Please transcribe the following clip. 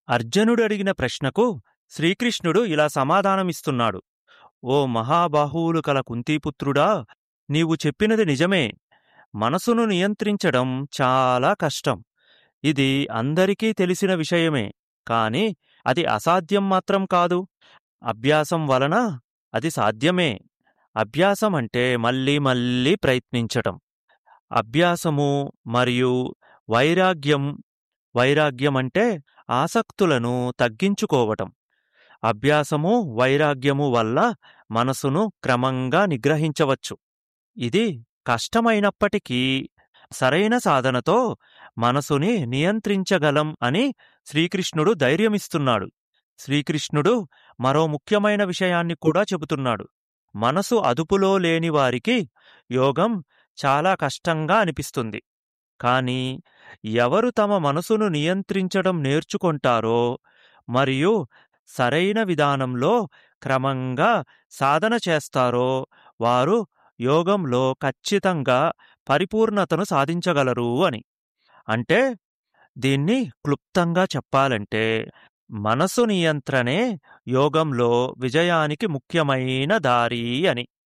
అర్జునుడు అడిగిన ప్రశ్నకు శ్రీకృష్ణుడు ఇలా సమాధానమిస్తున్నాడు ఓ మహాబాహువులు కల కుంతీపుత్రుడా నీవు చెప్పినది నిజమే మనసును నియంత్రించడం చాలా కష్టం ఇది అందరికీ తెలిసిన విషయమే కాని అది అసాధ్యం మాత్రం కాదు అభ్యాసం వలన అది సాధ్యమే అభ్యాసం అంటే మళ్ళీ మళ్ళీ ప్రయత్నించటం అభ్యాసము మరియు వైరాగ్యం వైరాగ్యం అంటే ఆసక్తులను తగ్గించుకోవటం అభ్యాసము వైరాగ్యము వల్ల మనసును క్రమంగా నిగ్రహించవచ్చు ఇది కష్టమైనప్పటికీ సరైన సాధనతో మనసుని నియంత్రించగలం అని శ్రీకృష్ణుడు ధైర్యమిస్తున్నాడు శ్రీకృష్ణుడు మరో ముఖ్యమైన విషయాన్ని కూడా చెబుతున్నాడు మనసు అదుపులో లేని వారికి యోగం చాలా కష్టంగా అనిపిస్తుంది కాని ఎవరు తమ మనసును నియంత్రించడం నేర్చుకొంటారో మరియు సరైన విధానంలో క్రమంగా సాధన చేస్తారో వారు యోగంలో ఖచ్చితంగా పరిపూర్ణతను సాధించగలరు అని అంటే దీన్ని క్లుప్తంగా చెప్పాలంటే మనసు నియంత్రణే యోగంలో విజయానికి ముఖ్యమైన దారి అని